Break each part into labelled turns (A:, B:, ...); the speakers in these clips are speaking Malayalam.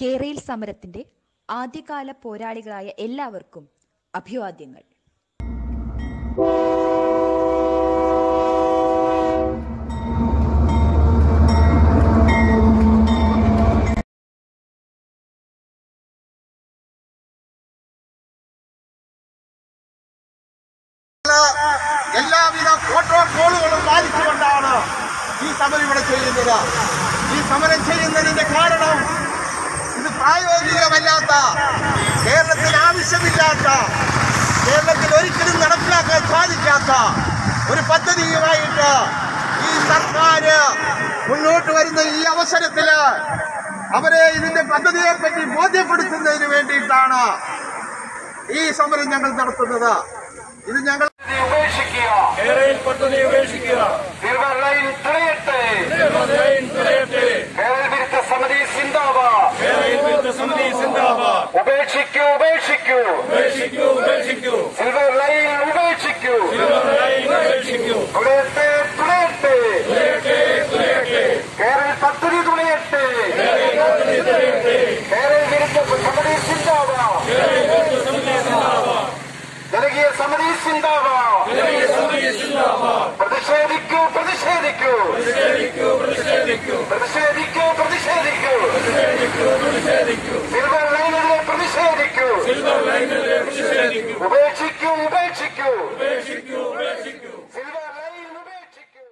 A: കേരയിൽ സമരത്തിന്റെ ആദ്യകാല പോരാളികളായ എല്ലാവർക്കും അഭിവാദ്യങ്ങൾ
B: എല്ലാവിധ പ്രോട്ടോകോളുകളും പാലിച്ചുകൊണ്ടാണ് ഈ സമരം ഇവിടെ ചെയ്യുന്നത് ഈ സമരം ചെയ്യുന്നതിന്റെ കാരണം ഇത് പ്രായോഗികമല്ലാത്ത കേരളത്തിന് ആവശ്യമില്ലാത്ത കേരളത്തിൽ ഒരിക്കലും നടപ്പിലാക്കാൻ സാധിക്കാത്ത ഒരു പദ്ധതിയുമായിട്ട് ഈ സർക്കാർ മുന്നോട്ട് വരുന്ന ഈ അവസരത്തില് അവരെ ഇതിന്റെ പദ്ധതിയെ പറ്റി ബോധ്യപ്പെടുത്തുന്നതിന് വേണ്ടിയിട്ടാണ് ഈ സമരം ഞങ്ങൾ നടത്തുന്നത് ഇത് ഞങ്ങൾ
C: ഉപേക്ഷിക്കുക
D: കേരയിൽ പദ്ധതി ഉപേക്ഷിക്കുക
C: സിൽവർ ലൈൻ തുറയട്ടെ
D: സിൽവർ ലൈൻ തുറയട്ടെ
C: കേരള വിരുദ്ധ സമിതി സിന്ദാബാ
D: കേരയിൽ വിരുദ്ധ സമിതി സിന്ദാബാദ്
C: ഉപേക്ഷിക്കൂ ഉപേക്ഷിക്കൂ
D: ഉപേക്ഷിക്കൂ ഉപേക്ഷിക്കൂ
C: സിൽവർ ലൈൻ ഉപേക്ഷിക്കൂ
D: സിൽവർ ലൈൻ ഉപേക്ഷിക്കൂ
C: തുറയട്ടെ തുറയട്ടെ
D: തുറയട്ടെ തുറയട്ടെ
C: കേരള പദ്ധതി തുണയട്ടെ കേരള വിരുദ്ധ സമിതി സിന്ദാബാ
D: കേരയിൽ വിരുദ്ധ സമിതി സിന്ദാബാദ്
C: ജനകീയ സമിതി സിന്ദാബാ
D: ജനകീയ സമിതി സിന്ദാബാദ്
C: പ്രതിഷേധിക്കൂ പ്രതിഷേധിക്കൂ
D: പ്രതിഷേധിക്കൂ പ്രതിഷേധിക്കൂ
C: പ്രതിഷേധിക്കൂ പ്രതിഷേധിക്കൂ
D: പ്രതിഷേധിക്കൂ പ്രതിഷേധിക്കൂ
C: സിൽവർ ലൈനിലെ പ്രതിഷേധിക്കൂ
D: സിൽവർ ലൈനിലെ പ്രതിഷേധിക്കൂ
C: ഉപേക്ഷിക്കൂ ഉപേക്ഷിക്കൂ
D: ഉപേക്ഷിക്കൂ ഉപേക്ഷിക്കൂ
C: സിൽവർ ലൈൻ ഉപേക്ഷിക്കൂ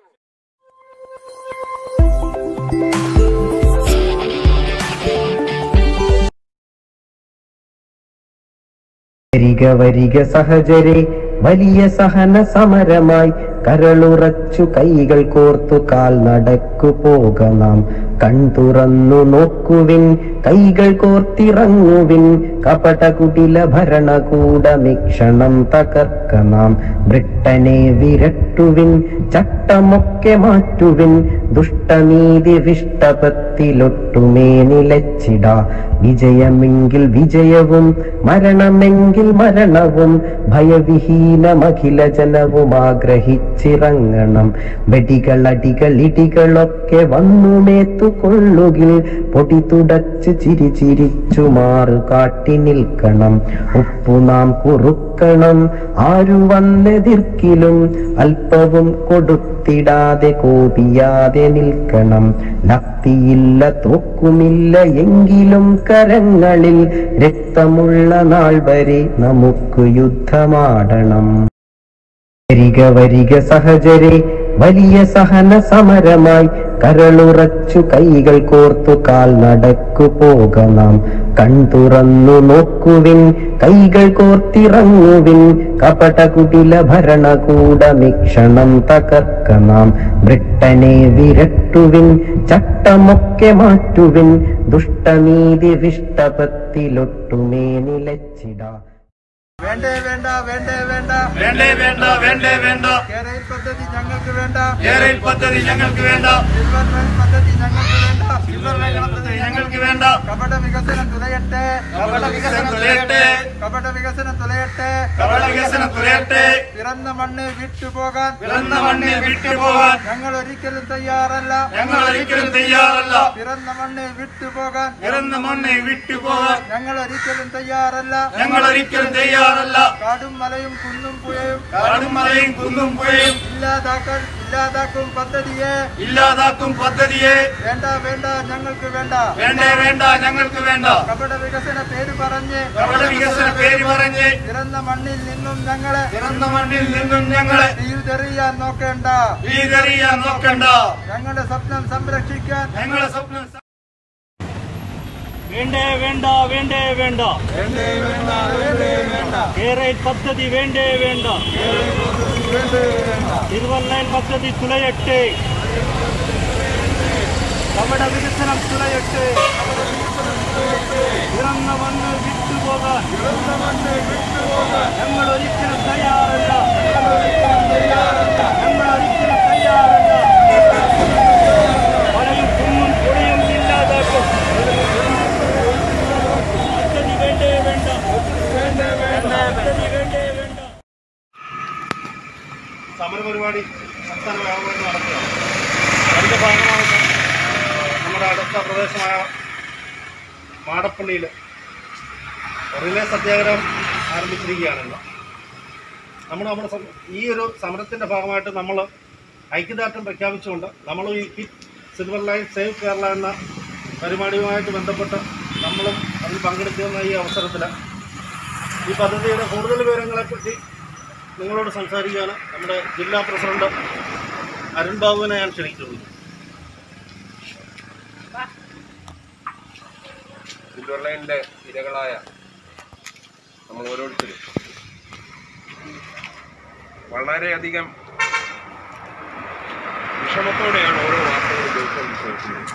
E: വരിക വരിക സഹജരെ വലിയ സഹന സമരമായി കരളുറച്ചു കൈകൾ കോർത്തു കാൽ നടക്കു പോക നാം കൺതുറന്നു നോക്കുവിൻ കൈകൾ കോർത്തിറങ്ങുവിൻ കപട കുടില ഭരണകൂടമിക്ഷണം തകർക്ക നാം ബ്രിട്ടനെ വിരട്ടുവിൻ ചട്ടമൊക്കെ മാറ്റുവിൻ ദുഷ്ടനീതി വിഷ്ടപത്തിലൊട്ടുമേ നിലച്ചിട വിജയമെങ്കിൽ വിജയവും മരണമെങ്കിൽ മരണവും ഭയവിഹീനമഖില ജനവും ആഗ്രഹിച്ചിറങ്ങണം വെടികളടികൾ ഇടികളൊക്കെ വന്നു മേത്തുകൊള്ളുകിൽ പൊടി തുടച്ച് ചിരി ചിരിച്ചു മാറു കാട്ടി നിൽക്കണം ഉപ്പു നാം കുറുക്കണം ആരു വന്നെതിർക്കിലും അല്പവും കൊടുത്തിടാതെ കോപിയാതെ നിൽക്കണം ലക്തിയില്ല തോക്കുമില്ല എങ്കിലും കരങ്ങളിൽ രക്തമുള്ള നാൾ വരെ നമുക്ക് യുദ്ധമാടണം വരിക വരിക സഹജരെ വലിയ സഹന സമരമായി കരളുറച്ചു കൈകൾ കോർത്തു കാൽ നടക്കു പോക നാം കൺതുറന്നു നോക്കുവിൻ കൈകൾ കോർത്തിറങ്ങുവിൻ കപട കുടില ഭരണകൂടമിക്ഷണം തകർക്ക നാം ബ്രിട്ടനെ വിരട്ടുവിൻ ചട്ടമൊക്കെ മാറ്റുവിൻ ദുഷ്ടനീതി വിഷ്ടപത്തിലൊട്ടുമേ നിലച്ചിടാ
B: വേണ്ടേ വേണ്ട വേണ്ടേ വേണ്ട
D: വേണ്ടേ വേണ്ട വേണ്ടേ വേണ്ട
B: കേരള പദ്ധതി ഞങ്ങൾക്ക് വേണ്ട
D: കേരയിൽ പദ്ധതി ഞങ്ങൾക്ക് വേണ്ട
B: സിൽവർ ലൈൻ പദ്ധതി ഞങ്ങൾക്ക് വേണ്ട
D: സിൽവർ ലൈൻ പദ്ധതി ഞങ്ങൾക്ക് വേണ്ട
B: കപട വികസനം തുലയട്ടെ
D: കപട വികസനം തുലയട്ടെ
B: കപട വികസനം തുലയട്ടെ
D: കപട വികസനം തുലയട്ടെ
B: പിറന്ന മണ്ണ് വിട്ടുപോകാൻ
D: പിറന്ന മണ്ണിൽ വിട്ടുപോകാൻ
B: ഞങ്ങൾ ഒരിക്കലും തയ്യാറല്ല
D: ഞങ്ങൾ ഒരിക്കലും തയ്യാറല്ല
B: പിറന്ന മണ്ണ് വിട്ടുപോകാൻ
D: പിറന്ന മണ്ണിൽ വിട്ടുപോകാൻ
B: ഞങ്ങൾ ഒരിക്കലും തയ്യാറല്ല
D: ഞങ്ങൾ ഒരിക്കലും തയ്യാറല്ല
B: കാടും മലയും കുന്നും പുഴയും
D: കാടും മലയും കുന്നും പുഴയും
B: ഇല്ലാതാക്കാൻ ഇല്ലാതാക്കും പദ്ധതിയെ
D: ഇല്ലാതാക്കും പദ്ധതിയെ
B: വേണ്ട വേണ്ട ഞങ്ങൾക്ക് വേണ്ട
D: വേണ്ടേ വേണ്ട ഞങ്ങൾക്ക് വേണ്ട
B: കപട വികസന പേര് പറഞ്ഞ്
D: കപട വികസന പേര് പറഞ്ഞ്
B: പിറന്ന മണ്ണിൽ നിന്നും ഞങ്ങളെ
D: പിറന്ന മണ്ണിൽ നിന്നും ഞങ്ങളെ
B: തീതെറിയാൻ നോക്കേണ്ട
D: വീതറിയാൻ നോക്കണ്ട
B: ഞങ്ങളുടെ സ്വപ്നം സംരക്ഷിക്കാൻ
D: ഞങ്ങളെ സ്വപ്നം സ-
F: വേണ്ടേ വേണ്ട വേണ്ടേ വേണ്ട കേരയിൽ പദ്ധതി വേണ്ടേ വേണ്ട തിരുവല്ലയിൽ പദ്ധതി തുലയട്ടെ കപട വികസനം തുലയട്ടെ പിറന്ന മണ്ണ് വിട്ടുപോകാൻ ഞങ്ങൾ ഒരിക്കലും തയ്യാറല്ല ഞങ്ങൾ ഒരിക്കലും തയ്യാറല്ല മലയും കുന്നും പൊടിയും ഇല്ലാതാക്കും പദ്ധതി വേണ്ടേ വേണ്ട പദ്ധതി വേണ്ടേ വേണ്ട
B: സമരപരിപാടി സംസ്ഥാന വ്യാപകമായിട്ട് നടക്കുക അതിന്റെ ഭാഗമായിട്ട് നമ്മുടെ അടുത്ത പ്രദേശമായ മാടപ്പള്ളിയിൽ റിലേ സത്യാഗ്രഹം ആരംഭിച്ചിരിക്കുകയാണല്ലോ നമ്മൾ നമ്മുടെ സം- ഈ ഒരു സമരത്തിൻ്റെ ഭാഗമായിട്ട് നമ്മൾ ഐക്യദാർഢ്യം പ്രഖ്യാപിച്ചുകൊണ്ട് നമ്മൾ ഈ കിറ്റ് സിൽവർ ലൈൻ സേവ് കേരള എന്ന പരിപാടിയുമായിട്ട് ബന്ധപ്പെട്ട് നമ്മളും അതിൽ പങ്കെടുക്കുന്ന ഈ അവസരത്തിൽ ഈ പദ്ധതിയുടെ കൂടുതൽ വിവരങ്ങളെപ്പറ്റി നിങ്ങളോട് സംസാരിക്കാൻ നമ്മുടെ ജില്ലാ പ്രസിഡന്റ് അരുൺ ബാബുവിനെ ഞാൻ ക്ഷണിക്കുന്നു
G: സിൽവർ ലൈനിന്റെ ഇരകളായ നമ്മൾ ഓരോരുത്തരും വളരെയധികം വിഷമത്തോടെയാണ് ഓരോ വാർത്തകളും ദിവസവും വിശ്വസിക്കുന്നത്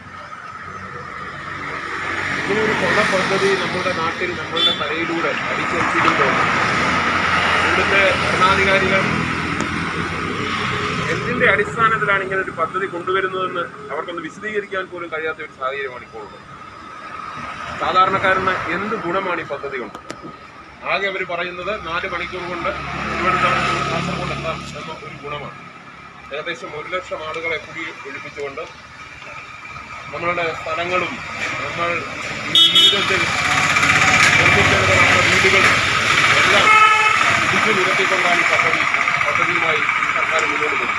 G: ഇങ്ങനൊരു കൊള്ള പദ്ധതി നമ്മുടെ നാട്ടിൽ നമ്മളുടെ തലയിലൂടെ അടിച്ചേൽപ്പിക്കുമ്പോൾ ഇവിടുത്തെ ഭരണാധികാരികൾ എന്തിന്റെ അടിസ്ഥാനത്തിലാണ് ഇങ്ങനെ ഒരു പദ്ധതി കൊണ്ടുവരുന്നതെന്ന് അവർക്കൊന്ന് വിശദീകരിക്കാൻ പോലും കഴിയാത്ത ഒരു സാഹചര്യമാണ് ഇപ്പോൾ ഉള്ളത് സാധാരണക്കാരന് എന്ത് ഗുണമാണ് ഈ പദ്ധതി കൊണ്ട് ആകെ അവർ പറയുന്നത് നാല് മണിക്കൂർ കൊണ്ട് തിരുവനന്തപുരത്ത് നിന്ന് കാസർഗോഡ് എത്താം എന്ന ഒരു ഗുണമാണ് ഏകദേശം ഒരു ലക്ഷം ആളുകളെ കുടി ഒഴിപ്പിച്ചുകൊണ്ട് നമ്മളുടെ സ്ഥലങ്ങളും നമ്മൾ ഈ ജീവിതത്തിൽ നിർമ്മിച്ചെടുത്ത നമ്മുടെ വീടുകളും എല്ലാം ഇടിച്ചു നിരത്തിക്കൊണ്ടാണ് ഈ പദ്ധതി പദ്ധതിയുമായി ഈ സർക്കാർ മുന്നോട്ട് പോകുന്നത്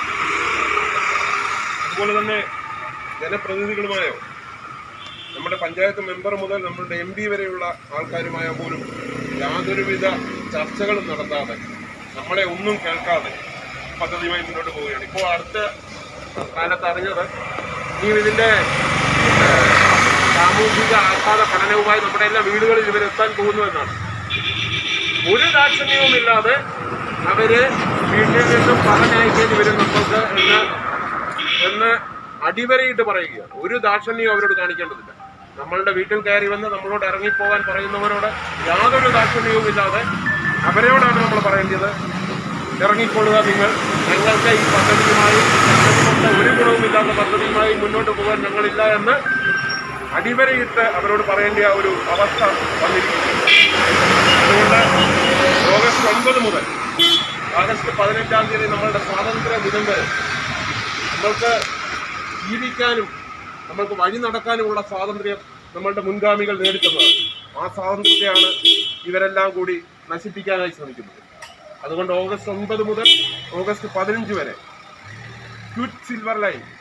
G: അതുപോലെ തന്നെ ജനപ്രതിനിധികളുമായോ നമ്മുടെ പഞ്ചായത്ത് മെമ്പർ മുതൽ നമ്മളുടെ എം പി വരെയുള്ള ആൾക്കാരുമായ പോലും യാതൊരുവിധ ചർച്ചകളും നടത്താതെ നമ്മളെ ഒന്നും കേൾക്കാതെ പദ്ധതിയുമായി മുന്നോട്ട് പോവുകയാണ് ഇപ്പോൾ അടുത്ത കാലത്ത് അറിഞ്ഞത് ഇനി ഇതിന്റെ ഏഹ്, സാമൂഹിക ആഘാത പഠനവുമായി നമ്മുടെ എല്ലാ വീടുകളിൽ ഇവരെത്താൻ പോകുന്നു എന്നാണ് ഒരു ദാക്ഷിണ്യവുമില്ലാതെ അവര് വീട്ടിൽ നിന്നും പറഞ്ഞയക്കേണ്ടി വരും നമ്മൾക്ക് എന്ന് എന്ന് അടിവരയിട്ട് പറയുകയാണ് ഒരു ദാക്ഷിണ്യവും അവരോട് കാണിക്കേണ്ടതില്ല നമ്മളുടെ വീട്ടിൽ കയറി വന്ന് നമ്മളോട് ഇറങ്ങിപ്പോകാൻ പറയുന്നവരോട് യാതൊരു ദാക്ഷിണ്യവും ഇല്ലാതെ അവരോടാണ് നമ്മൾ പറയേണ്ടത് ഇറങ്ങിക്കൊള്ളുക നിങ്ങൾ ഞങ്ങൾക്ക് ഈ പദ്ധതിയുമായി പദ്ധതി കൊണ്ട് ഒരു ഗുണവുമില്ലാത്ത പദ്ധതിയുമായി മുന്നോട്ട് പോകാൻ ഞങ്ങളില്ല എന്ന് അടിവരയിട്ട് അവരോട് പറയേണ്ട ആ ഒരു അവസ്ഥ വന്നിരിക്കുന്നു അതുകൊണ്ട് ഓഗസ്റ്റ് ഒൻപത് മുതൽ ആഗസ്റ്റ് പതിനഞ്ചാം തീയതി നമ്മളുടെ സ്വാതന്ത്ര്യ ദിനം വരെ നമ്മൾക്ക് ജീവിക്കാനും നമ്മൾക്ക് വഴി നടക്കാനുമുള്ള സ്വാതന്ത്ര്യം നമ്മളുടെ മുൻഗാമികൾ നേടിത്തന്നതാണ് ആ സ്വാതന്ത്ര്യത്തെയാണ് ഇവരെല്ലാം കൂടി നശിപ്പിക്കാനായി ശ്രമിക്കുന്നത് അതുകൊണ്ട് ഓഗസ്റ്റ് ഒൻപത് മുതൽ ഓഗസ്റ്റ് പതിനഞ്ച് വരെ ക്വിറ്റ് സിൽവർ ലൈൻ